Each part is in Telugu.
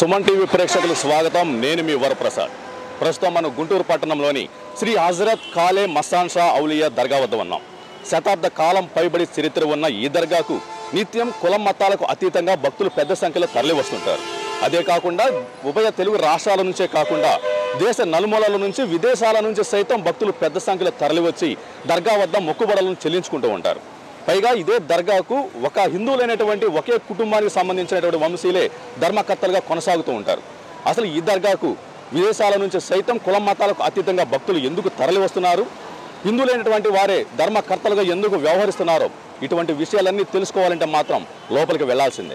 సుమన్ టీవీ ప్రేక్షకులకు స్వాగతం నేను మీ వరప్రసాద్ ప్రస్తుతం మనం గుంటూరు పట్టణంలోని శ్రీ హజరత్ కాలే మస్తాన్ షా ఔలియా దర్గా వద్ద ఉన్నాం శతాబ్ద కాలం పైబడి చరిత్ర ఉన్న ఈ దర్గాకు నిత్యం కులం మతాలకు అతీతంగా భక్తులు పెద్ద సంఖ్యలో తరలి వస్తుంటారు అదే కాకుండా ఉభయ తెలుగు రాష్ట్రాల నుంచే కాకుండా దేశ నలుమూలల నుంచి విదేశాల నుంచి సైతం భక్తులు పెద్ద సంఖ్యలో తరలివచ్చి దర్గా వద్ద మొక్కుబడులను చెల్లించుకుంటూ ఉంటారు పైగా ఇదే దర్గాకు ఒక హిందువులైనటువంటి ఒకే కుటుంబానికి సంబంధించినటువంటి వంశీలే ధర్మకర్తలుగా కొనసాగుతూ ఉంటారు అసలు ఈ దర్గాకు విదేశాల నుంచి సైతం కులం మతాలకు అతీతంగా భక్తులు ఎందుకు తరలి వస్తున్నారు హిందువులైనటువంటి వారే ధర్మకర్తలుగా ఎందుకు వ్యవహరిస్తున్నారో ఇటువంటి విషయాలన్నీ తెలుసుకోవాలంటే మాత్రం లోపలికి వెళ్లాల్సిందే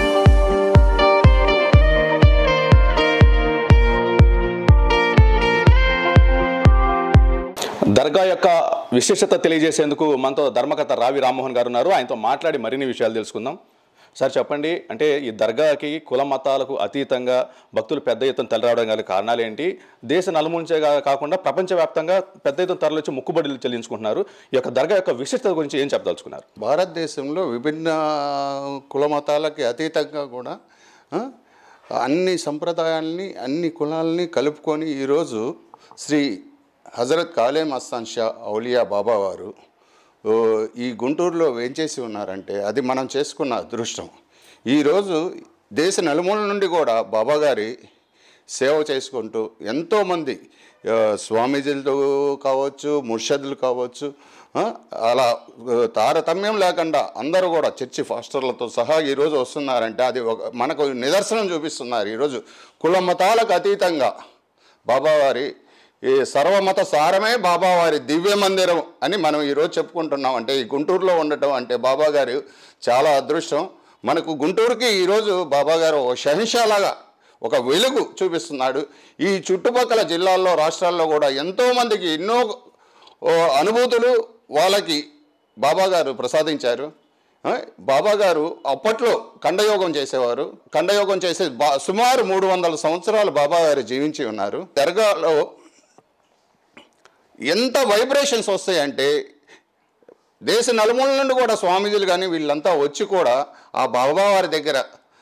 దర్గా యొక్క విశేషత తెలియజేసేందుకు మనతో ధర్మకర్త రావి రామ్మోహన్ గారు ఉన్నారు ఆయనతో మాట్లాడి మరిన్ని విషయాలు తెలుసుకుందాం సార్ చెప్పండి అంటే ఈ దర్గాకి కుల మతాలకు అతీతంగా భక్తులు పెద్ద ఎత్తున తరలిరావడం గల కారణాలు ఏంటి దేశ నలుమూలచే కా- కాకుండా ప్రపంచవ్యాప్తంగా పెద్ద ఎత్తున తరలిచ్చి ముక్కుబడులు చెల్లించుకుంటున్నారు ఈ యొక్క దర్గా యొక్క విశిష్టత గురించి ఏం చెప్పదలుచుకున్నారు భారతదేశంలో విభిన్న కుల మతాలకి అతీతంగా కూడా ఆ, అన్ని సంప్రదాయాల్ని అన్ని కులాలని కలుపుకొని ఈరోజు శ్రీ హజరత్ కాలే మస్తాన్ షా ఔలియా బాబా వారు ఓ, ఈ గుంటూరులో వేంచేసి ఉన్నారంటే అది మనం చేసుకున్న అదృష్టం ఈరోజు దేశ నలుమూల నుండి కూడా బాబా గారి సేవ చేసుకుంటూ ఎంతోమంది ఆ, స్వామీజీలతో కావచ్చు ముర్షదులు కావచ్చు ఆ, అలా ఆ, తారతమ్యం లేకుండా అందరూ కూడా చర్చి ఫాస్టర్లతో సహా ఈరోజు వస్తున్నారంటే అది ఒక మనకు నిదర్శనం చూపిస్తున్నారు ఈరోజు కుల మతాలకు అతీతంగా బాబావారి ఈ సర్వమత సారమే బాబావారి దివ్య మందిరం అని మనం ఈరోజు చెప్పుకుంటున్నాం అంటే ఈ గుంటూరులో ఉండటం అంటే బాబా గారు చాలా అదృష్టం మనకు గుంటూరుకి ఈరోజు బాబా గారు ఒక షహిషాలాగా ఒక వెలుగు చూపిస్తున్నాడు ఈ చుట్టుపక్కల జిల్లాల్లో రాష్ట్రాల్లో కూడా ఎంతోమందికి ఎన్నో ఓ, అనుభూతులు వాళ్ళకి బాబా గారు ప్రసాదించారు ఆ, బాబా గారు అప్పట్లో ఖండయోగం చేసేవారు ఖండయోగం చేసే బా సుమారు మూడు వందల సంవత్సరాలు బాబా గారు జీవించి ఉన్నారు దర్గాలో ఎంత వైబ్రేషన్స్ వస్తాయంటే దేశ నలుమూల నుండి కూడా స్వామీజీలు కానీ వీళ్ళంతా వచ్చి కూడా ఆ బాబావారి దగ్గర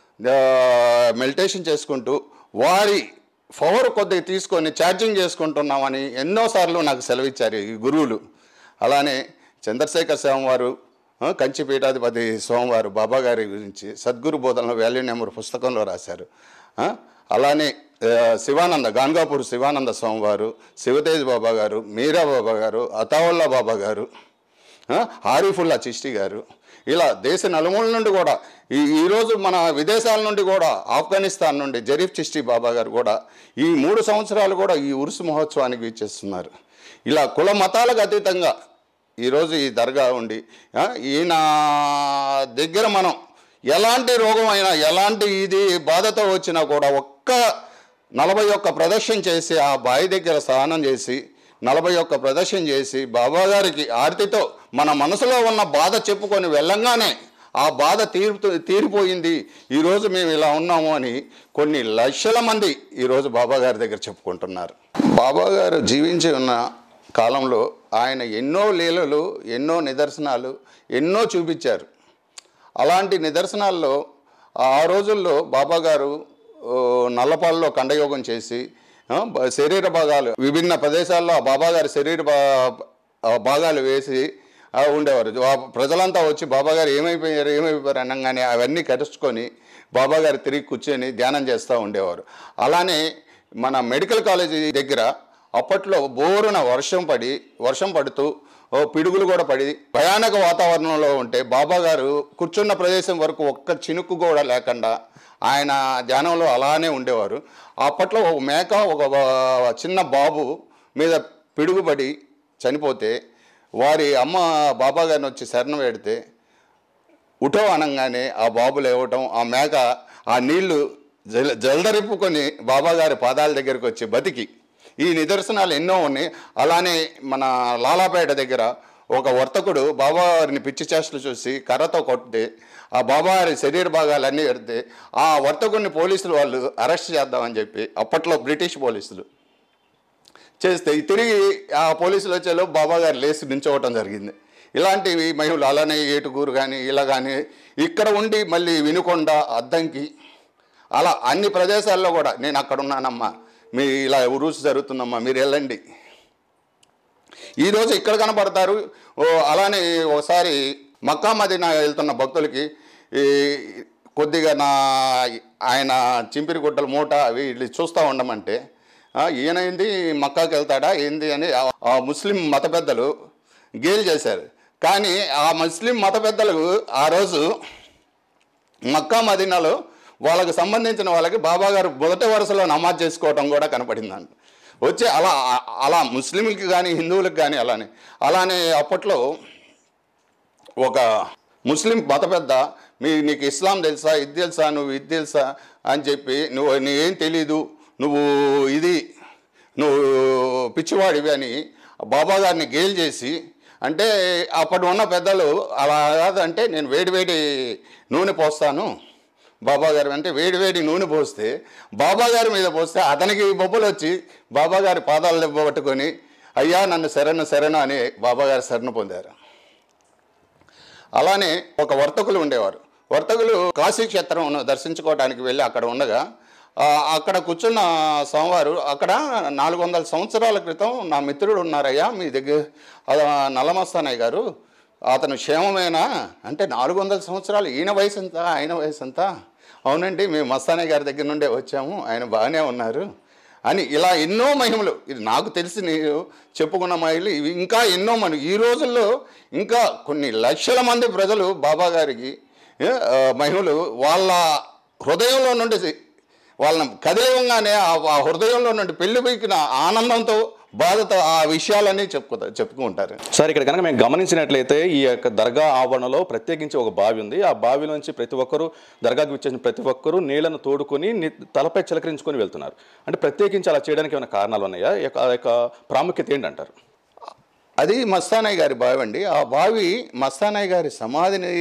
మెడిటేషన్ చేసుకుంటూ వారి పవర్ కొద్దిగా తీసుకొని ఛార్జింగ్ చేసుకుంటున్నామని ఎన్నోసార్లు నాకు సెలవిచ్చారు ఈ గురువులు అలానే చంద్రశేఖర్ స్వామివారు ఆ, కంచి పీఠాధిపతి స్వామివారు బాబా గారి గురించి సద్గురు బోధనలో వాల్యూ నెంబర్ పుస్తకంలో రాశారు ఆ, అలానే ఆ, శివానంద గాన్గాపూర్ శివానంద స్వామివారు శివతేజ్ బాబా గారు మీరా బాబా గారు అతావుల్లా బాబా గారు ఆ, ఆరిఫుల్లా చిష్టి గారు ఇలా దేశ నలుమూల నుండి కూడా ఈ ఈరోజు మన విదేశాల నుండి కూడా ఆఫ్ఘనిస్తాన్ నుండి జరీఫ్ చిష్టి బాబా గారు కూడా ఈ మూడు సంవత్సరాలు కూడా ఈ ఉరుసు మహోత్సవానికి ఇచ్చేస్తున్నారు ఇలా కుల మతాలకు అతీతంగా ఈరోజు ఈ దర్గా ఉండి ఆ, ఈయన దగ్గర మనం ఎలాంటి రోగం అయినా ఎలాంటి ఇది బాధతో వచ్చినా కూడా ఒక్క నలభై ఒక్క ప్రదర్శన చేసి ఆ బావి దగ్గర స్నానం చేసి నలభై ఒక్క ప్రదర్శన చేసి బాబా గారికి ఆర్తితో మన మనసులో ఉన్న బాధ చెప్పుకొని వెళ్ళంగానే ఆ బాధ తీరుతూ తీరిపోయింది ఈరోజు మేము ఇలా ఉన్నాము అని కొన్ని లక్షల మంది ఈరోజు బాబా గారి దగ్గర చెప్పుకుంటున్నారు బాబా గారు జీవించి ఉన్న కాలంలో ఆయన ఎన్నో లీలలు ఎన్నో నిదర్శనాలు ఎన్నో చూపించారు అలాంటి నిదర్శనాల్లో ఆ రోజుల్లో బాబా గారు ఓ, నల్లపాల్లో కండయోగం చేసి ఆ, బ- శరీర భాగాలు విభిన్న ప్రదేశాల్లో ఆ బాబా గారి శరీర భా- ఆ భాగాలు వేసి ఆ, ఉండేవారు ఆ ప్రజలంతా వచ్చి బాబా గారు ఏమైపోయారు ఏమైపోయారు అనగానే అవన్నీ కరుచుకొని బాబా గారు తిరిగి కూర్చొని ధ్యానం చేస్తూ ఉండేవారు అలానే మన మెడికల్ కాలేజీ దగ్గర అప్పట్లో బోరున వర్షం పడి వర్షం పడుతూ ఓ పిడుగులు కూడా పడి భయానక వాతావరణంలో ఉంటే బాబా గారు కూర్చున్న ప్రదేశం వరకు ఒక్క చినుకు కూడా లేకుండా ఆయన ధ్యానంలో అలానే ఉండేవారు అప్పట్లో ఒక మేక ఒక బా- చిన్న బాబు మీద పిడుగుపడి చనిపోతే వారి అమ్మ బాబా గారిని వచ్చి శరణం పెడితే ఉఠో అనగానే ఆ బాబు లేవటం ఆ మేక ఆ నీళ్లు జల జలదరిప్పుకొని బాబాగారి పాదాల దగ్గరికి వచ్చి బతికి ఈ నిదర్శనాలు ఎన్నో ఉన్నాయి అలానే మన లాలాపేట దగ్గర ఒక వర్తకుడు బాబావారిని పిచ్చి చేష్టలు చూసి కర్రతో కొడితే ఆ బాబావారి శరీర భాగాలన్నీ పెడితే ఆ వర్తకుడిని పోలీసులు వాళ్ళు అరెస్ట్ చేద్దామని చెప్పి అప్పట్లో బ్రిటిష్ పోలీసులు చేస్తే తిరిగి ఆ పోలీసులు వచ్చేలో బాబా గారు లేచి నించోవటం జరిగింది ఇలాంటివి మహిళలు అలానే ఏటుకూరు కానీ ఇలా కానీ ఇక్కడ ఉండి మళ్ళీ వినుకొండ అద్దంకి అలా అన్ని ప్రదేశాల్లో కూడా నేను అక్కడ ఉన్నానమ్మా మీ ఇలా ఉరుసు జరుగుతుందమ్మా మీరు వెళ్ళండి ఈరోజు ఇక్కడ కనపడతారు ఓ అలానే ఒకసారి మక్కా మదీనా వెళ్తున్న భక్తులకి ఈ కొద్దిగా నా ఆయన చింపిరి గుడ్డల మూట అవి ఇట్లా చూస్తూ ఉండమంటే "ఆ, ఈయన ఏంది మక్కాకి వెళ్తాడా ఏంది అని ఆ- ఆ ముస్లిం మత పెద్దలు గేలు చేశారు కానీ ఆ ముస్లిం మత పెద్దలు ఆ రోజు మక్కా మదీనాలో వాళ్ళకి సంబంధించిన వాళ్ళకి బాబా గారు మొదటి వరుసలో నమాజ్ చేసుకోవటం కూడా కనపడిందంట వచ్చి అలా అలా ముస్లింలకి కానీ హిందువులకు కానీ అలానే అలానే అప్పట్లో ఒక ముస్లిం మత పెద్ద మీ నీకు ఇస్లాం తెలుసా ఇది తెలుసా నువ్వు ఇది తెలుసా అని చెప్పి నువ్వు నీకేం తెలీదు నువ్వు ఇది నువ్వు పిచ్చివాడివి అని బాబా గారిని గేల్ చేసి అంటే అప్పటి ఉన్న పెద్దలు అలా కాదంటే నేను వేడి వేడి నూనె పోస్తాను బాబా గారు అంటే వేడి వేడి నూనె పోస్తే బాబా గారి మీద పోస్తే అతనికి బొబ్బలు వచ్చి బాబా గారి పాదాలు దెబ్బ పట్టుకొని అయ్యా నన్ను శరణు శరణు అని బాబా గారు శరణు పొందారు అలానే ఒక వర్తకులు ఉండేవారు వర్తకులు కాశీ క్షేత్రం దర్శించుకోవడానికి వెళ్ళి అక్కడ ఉండగా ఆ, అక్కడ కూర్చున్న స్వామివారు అక్కడ నాలుగు వందల సంవత్సరాల క్రితం నా మిత్రుడు ఉన్నారయ్యా మీ దగ్గర ఆ, నల్లమస్తానయ్య గారు అతను క్షేమమేనా అంటే నాలుగు వందల సంవత్సరాలు ఈయన వయసు ఎంత ఆయన వయసు ఎంత అవునండి మేము మస్తానయ్య గారి దగ్గర నుండే వచ్చాము ఆయన బాగానే ఉన్నారు అని ఇలా ఎన్నో మహిమలు ఇది నాకు తెలిసి నేను చెప్పుకున్న మహిళలు ఇవి ఇంకా ఎన్నో మన ఈ రోజుల్లో ఇంకా కొన్ని లక్షల మంది ప్రజలు బాబా గారికి ఏ, ఆ, మహిమలు వాళ్ళ హృదయంలో నుండి వాళ్ళని కదిలేయంగానే ఆ ఆ హృదయంలో నుండి పెళ్లిపోయిన ఆనందంతో బాధతో ఆ విషయాలన్నీ చెప్పుకుంటారు చెప్పుకుంటారు సార్ ఇక్కడ కనుక మేము గమనించినట్లయితే ఈ యొక్క దర్గా ఆవరణలో ప్రత్యేకించి ఒక బావి ఉంది ఆ బావిలోంచి ప్రతి ఒక్కరూ దర్గాకు వచ్చేసిన ప్రతి ఒక్కరూ నీళ్లను తోడుకొని ని- తలపై చిలకరించుకొని వెళ్తున్నారు అంటే ప్రత్యేకించి అలా చేయడానికి ఏమైనా కారణాలు ఉన్నాయా ఈ యొక్క- ఆ యొక్క ప్రాముఖ్యత ఏంటంటారు అది మస్తానయ్య గారి బావి అండి ఆ బావి మస్తానయ్య గారి సమాధిని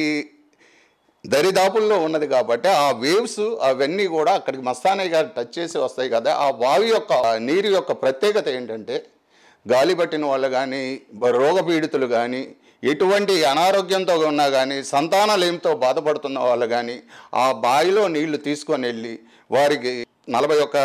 దరిదాపుల్లో ఉన్నది కాబట్టి ఆ వేవ్స్ అవన్నీ కూడా అక్కడికి మస్తానయ్య గారు టచ్ చేసి వస్తాయి కదా ఆ బావి యొక్క ఆ నీరు యొక్క ప్రత్యేకత ఏంటంటే గాలి పట్టిన వాళ్ళు కానీ రోగపీడితులు కానీ ఎటువంటి అనారోగ్యంతో ఉన్నా కానీ సంతానలేమితో బాధపడుతున్న వాళ్ళు కానీ ఆ బావిలో నీళ్లు తీసుకొని వెళ్ళి వారికి నలభై ఒక్క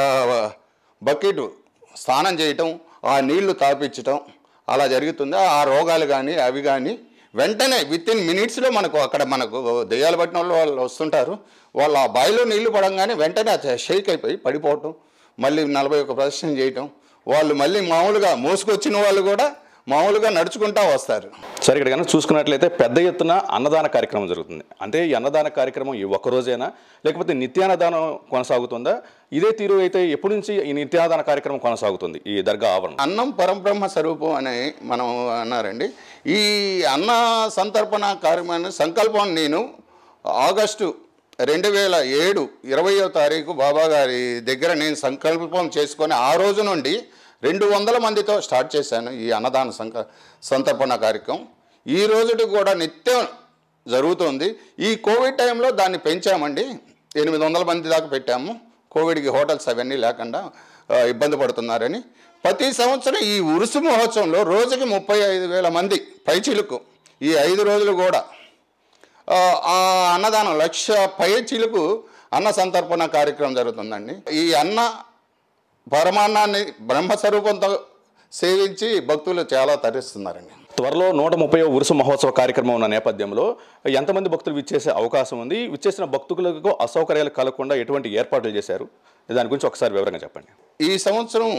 బకెట్ స్నానం చేయటం ఆ నీళ్లు తాపించటం అలా జరుగుతుంది ఆ రోగాలు కానీ అవి కానీ వెంటనే విత్ ఇన్ మినిట్స్లో మనకు అక్కడ మనకు దెయ్యాలు పట్టిన వాళ్ళు వాళ్ళు వస్తుంటారు వాళ్ళు ఆ బావిలో నీళ్లు పడంగానే వెంటనే అది షేక్ అయిపోయి పడిపోవటం మళ్ళీ నలభై ఒక్క ప్రదర్శన చేయటం వాళ్ళు మళ్ళీ మామూలుగా మోసుకొచ్చిన వాళ్ళు కూడా మామూలుగా నడుచుకుంటా వస్తారు సరే ఇక్కడ కనుక చూసుకున్నట్లయితే పెద్ద ఎత్తున అన్నదాన కార్యక్రమం జరుగుతుంది అంటే ఈ అన్నదాన కార్యక్రమం ఈ ఒక్క రోజేనా లేకపోతే నిత్యాన్నదానం కొనసాగుతుందా ఇదే తీరు అయితే ఎప్పటి నుంచి ఈ నిత్యాన్నదాన కార్యక్రమం కొనసాగుతుంది ఈ దర్గా ఆవరణ అన్నం పరబ్రహ్మ స్వరూపం అని మనం అన్నారండి ఈ అన్న సంతర్పణ కార్యక్రమాన్ని సంకల్పం నేను ఆగస్టు రెండు వేల ఏడు ఇరవయో తారీఖు బాబా గారి దగ్గర నేను సంకల్పం చేసుకొని ఆ రోజు నుండి రెండు వందల మందితో స్టార్ట్ చేశాను ఈ అన్నదాన సంక సంతర్పణ కార్యక్రమం ఈ రోజుకి కూడా నిత్యం జరుగుతుంది ఈ కోవిడ్ టైంలో దాన్ని పెంచామండి ఎనిమిది వందల మంది దాకా పెట్టాము కోవిడ్కి హోటల్స్ అవన్నీ లేకుండా ఆ, ఇబ్బంది పడుతున్నారని ప్రతి సంవత్సరం ఈ ఉరుసు మహోత్సవంలో రోజుకి ముప్పై ఐదు వేల మంది పైచిలుకు ఈ ఐదు రోజులు కూడా ఆ, ఆ అన్నదానం లక్ష పైచిలుకు అన్న సంతర్పణ కార్యక్రమం జరుగుతుందండి ఈ అన్న పరమాన్నాన్ని బ్రహ్మస్వరూపంతో సేవించి భక్తులు చాలా తరిస్తున్నారండి త్వరలో నూట ముప్పై ఉరుసు మహోత్సవ కార్యక్రమం ఉన్న నేపథ్యంలో ఎంతమంది భక్తులు విచ్చేసే అవకాశం ఉంది విచ్చేసిన భక్తులకు అసౌకర్యాలు కలగకుండా ఎటువంటి ఏర్పాట్లు చేశారు దాని గురించి ఒకసారి వివరంగా చెప్పండి ఈ సంవత్సరం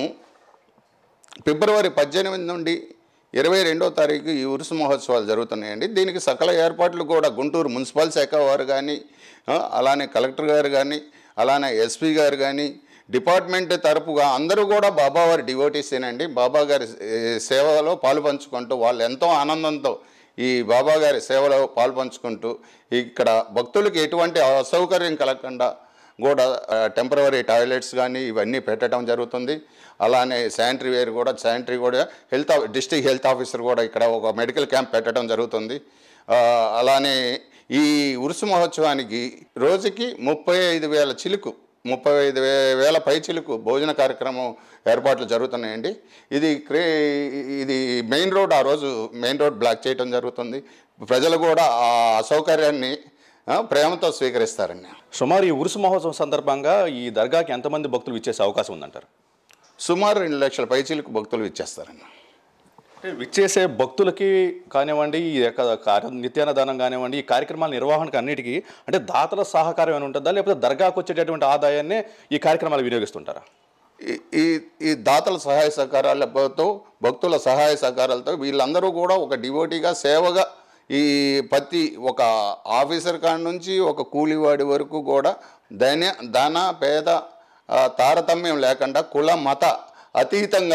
ఫిబ్రవరి పద్దెనిమిది నుండి ఇరవై రెండో తారీఖు ఈ ఉరుసు మహోత్సవాలు జరుగుతున్నాయండి దీనికి సకల ఏర్పాట్లు కూడా గుంటూరు మున్సిపల్ శాఖ వారు కానీ ఆ, అలానే కలెక్టర్ గారు కానీ అలానే ఎస్పీ గారు కానీ డిపార్ట్మెంట్ తరపుగా అందరూ కూడా బాబావారి డివోటీసేనండి బాబా గారి ఏ, సేవలో పాలు పంచుకుంటూ వాళ్ళు ఎంతో ఆనందంతో ఈ బాబా గారి సేవలో పాలు పంచుకుంటూ ఇక్కడ భక్తులకు ఎటువంటి అసౌకర్యం కలగకుండా కూడా టెంపరవరీ టాయిలెట్స్ కానీ ఇవన్నీ పెట్టడం జరుగుతుంది అలానే శానిటరీ వేర్ కూడా శానిటరీ కూడా హెల్త్ డిస్ట్రిక్ట్ హెల్త్ ఆఫీసర్ కూడా ఇక్కడ ఒక మెడికల్ క్యాంప్ పెట్టడం జరుగుతుంది ఆ, అలానే ఈ ఉరుసు మహోత్సవానికి రోజుకి ముప్పై ఐదు వేల చిలుకు ముప్పై ఐదు వే- వేల పై చిలుకు భోజన కార్యక్రమం ఏర్పాట్లు జరుగుతున్నాయండి ఇది క్రే ఇది మెయిన్ రోడ్ ఆ రోజు మెయిన్ రోడ్ బ్లాక్ చేయడం జరుగుతుంది ప్రజలు కూడా ఆ అసౌకర్యాన్ని ఆ, ప్రేమతో స్వీకరిస్తారండి సుమారు ఈ ఉరుసు మహోత్సవం సందర్భంగా ఈ దర్గాకి ఎంతమంది భక్తులు ఇచ్చేసే అవకాశం ఉందంటారు సుమారు రెండు లక్షల పైచీలకు భక్తులు ఇచ్చేస్తారండి అంటే విచ్చేసే భక్తులకి కానివ్వండి ఈ యొక్క కార్య- నిత్యాన్నదానం కానివ్వండి ఈ కార్యక్రమాల నిర్వహణకు అన్నిటికీ అంటే దాతల సహకారం ఏమైనా ఉంటుందా లేకపోతే దర్గాకు వచ్చేటటువంటి ఆదాయాన్ని ఈ కార్యక్రమాలు వినియోగిస్తుంటారా ఈ- ఈ ఈ దాతల సహాయ సహకారాలతో భక్తుల సహాయ సహకారాలతో వీళ్ళందరూ కూడా ఒక డివోటీగా సేవగా ఈ ప్రతి ఒక ఆఫీసర్ కాడి నుంచి ఒక కూలివాడి వరకు కూడా ధన ధన పేద ఆ, తారతమ్యం లేకుండా కుల మత అతీతంగా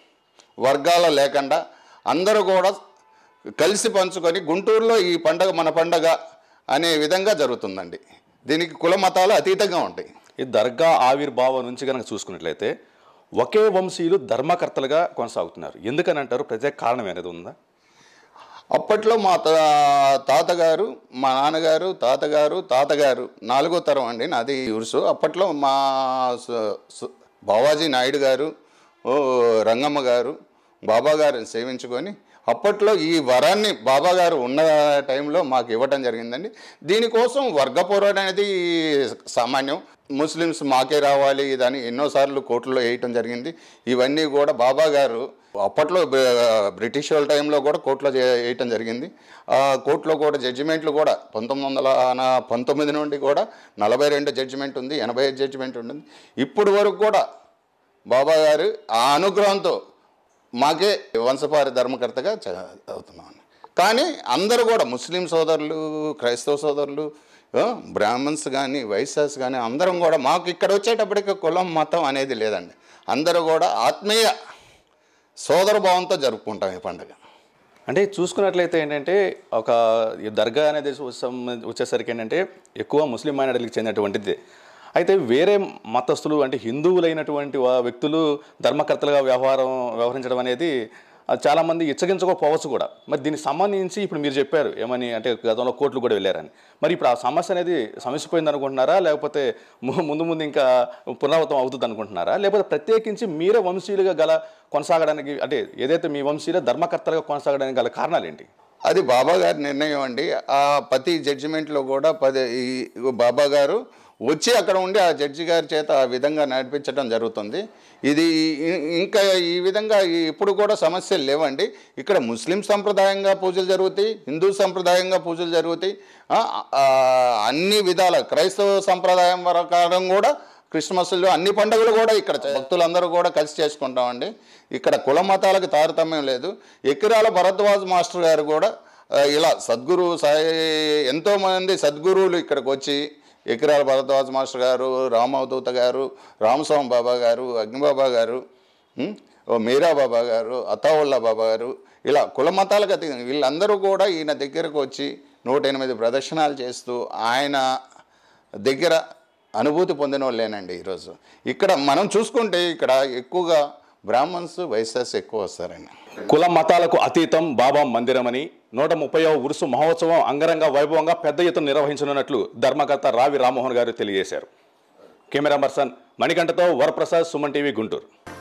వర్గాల లేకుండా అందరూ కూడా కలిసి పంచుకొని గుంటూరులో ఈ పండగ మన పండగ అనే విధంగా జరుగుతుందండి దీనికి కుల మతాలు అతీతంగా ఉంటాయి ఈ దర్గా ఆవిర్భావం నుంచి కనుక చూసుకున్నట్లయితే ఒకే వంశీయులు ధర్మకర్తలుగా కొనసాగుతున్నారు ఎందుకని అంటారు ప్రత్యేక కారణం అనేది ఉందా అప్పట్లో మా తా తాతగారు మా నాన్నగారు తాతగారు తాతగారు నాలుగో తరం అండి నాది ఉరుసు అప్పట్లో మా స- స- బావాజీ నాయుడు గారు ఓ రంగమ్మ గారు బాబా గారిని సేవించుకొని అప్పట్లో ఈ వరాన్ని బాబా గారు ఉన్న టైంలో మాకు ఇవ్వటం జరిగిందండి దీనికోసం వర్గ పోరాటం అనేది సామాన్యం ముస్లిమ్స్ మాకే రావాలి ఇదని ఎన్నోసార్లు కోర్టులో వేయటం జరిగింది ఇవన్నీ కూడా బాబా గారు అప్పట్లో బ్ర- బ్రిటిష్ వాళ్ళ టైంలో కూడా కోర్టులో చే- వేయటం జరిగింది ఆ కోర్టులో కూడా జడ్జిమెంట్లు కూడా పంతొమ్మిది వందల నా- పంతొమ్మిది నుండి కూడా నలభై రెండు జడ్జిమెంట్ ఉంది ఎనభై ఐదు జడ్జిమెంట్ ఉంటుంది ఇప్పుడు వరకు కూడా బాబా గారు ఆ అనుగ్రహంతో మాకే వంశపారి ధర్మకర్తగా చ- అవుతున్నాం కానీ అందరూ కూడా ముస్లిం సోదరులు క్రైస్తవ సోదరులు ఆ, బ్రాహ్మణ్స్ కానీ వైశ్యాస్ కానీ అందరం కూడా మాకు ఇక్కడ వచ్చేటప్పటికి కులం మతం అనేది లేదండి అందరూ కూడా ఆత్మీయ సోదర భావంతో జరుపుకుంటాం ఈ పండుగ అంటే చూసుకున్నట్లయితే ఏంటంటే ఒక ఈ దర్గా అనేది సంబంధ- వచ్చేసరికి ఏంటంటే ఎక్కువ ముస్లిం మైనారిటీకి చెందినటువంటిది అయితే వేరే మతస్థులు అంటే హిందువులైనటువంటి వా- వ్యక్తులు ధర్మకర్తలుగా వ్యవహారం వ్యవహరించడం అనేది ఆ, చాలామంది ఇచ్చగించకపోవచ్చు కూడా మరి దీనికి సంబంధించి ఇప్పుడు మీరు చెప్పారు ఏమని అంటే గతంలో కోర్టులు కూడా వెళ్ళారని మరి ఇప్పుడు ఆ సమస్య అనేది సమస్యపోయింది అనుకుంటున్నారా లేకపోతే ము- ముందు ముందు ఇంకా పునరావృతం అవుతుంది అనుకుంటున్నారా లేకపోతే ప్రత్యేకించి మీరే వంశీయులుగా గల కొనసాగడానికి అంటే ఏదైతే మీ వంశీయుల ధర్మకర్తలుగా కొనసాగడానికి గల కారణాలు ఏంటి అది బాబా గారి నిర్ణయం అండి ఆ ప్రతి జడ్జిమెంట్లో కూడా పది ఈ బాబా గారు వచ్చి అక్కడ ఉండి ఆ జడ్జి గారి చేత ఆ విధంగా నడిపించడం జరుగుతుంది ఇది ఇ- ఇంకా ఈ విధంగా ఈ- ఇప్పుడు కూడా సమస్యలు లేవండి ఇక్కడ ముస్లిం సంప్రదాయంగా పూజలు జరుగుతాయి హిందూ సంప్రదాయంగా పూజలు జరుగుతాయి ఆ, ఆ, అన్ని విధాల క్రైస్తవ సంప్రదాయం ప్రకారం కూడా క్రిస్మస్లు అన్ని పండుగలు కూడా ఇక్కడ చే- భక్తులందరూ కూడా కలిసి చేసుకుంటామండి ఇక్కడ కుల మతాలకు తారతమ్యం లేదు ఎకిరాల భరద్వాజ్ మాస్టర్ గారు కూడా ఆ, ఇలా సద్గురు సాయి ఎంతోమంది సద్గురువులు ఇక్కడికి వచ్చి ఎకిరాల భరద్వాజ్ మాస్టర్ గారు రామవదూత గారు రామస్వామి బాబా గారు అగ్నిబాబా గారు ఉం? ఓ మీరా బాబా గారు అతావుల్లా బాబా గారు ఇలా కుల మతాలకు అతీతంగా వీళ్ళందరూ కూడా ఈయన దగ్గరకు వచ్చి నూట ఎనిమిది ప్రదర్శనలు చేస్తూ ఆయన దగ్గర అనుభూతి పొందిన వాళ్ళేనండి ఈరోజు ఇక్కడ మనం చూసుకుంటే ఇక్కడ ఎక్కువగా బ్రాహ్మణ్స్ వైశ్యాస్ ఎక్కువ వస్తారండి కుల మతాలకు అతీతం బాబా మందిరమని నూట ముప్పైవ ఉరుసు మహోత్సవం అంగరంగ వైభవంగా పెద్ద ఎత్తున నిర్వహించనున్నట్లు ధర్మకర్త రావి రామ్మోహన్ గారు తెలియజేశారు కెమెరా పర్సన్ మణికంఠతో వరప్రసాద్ సుమన్ టీవీ గుంటూరు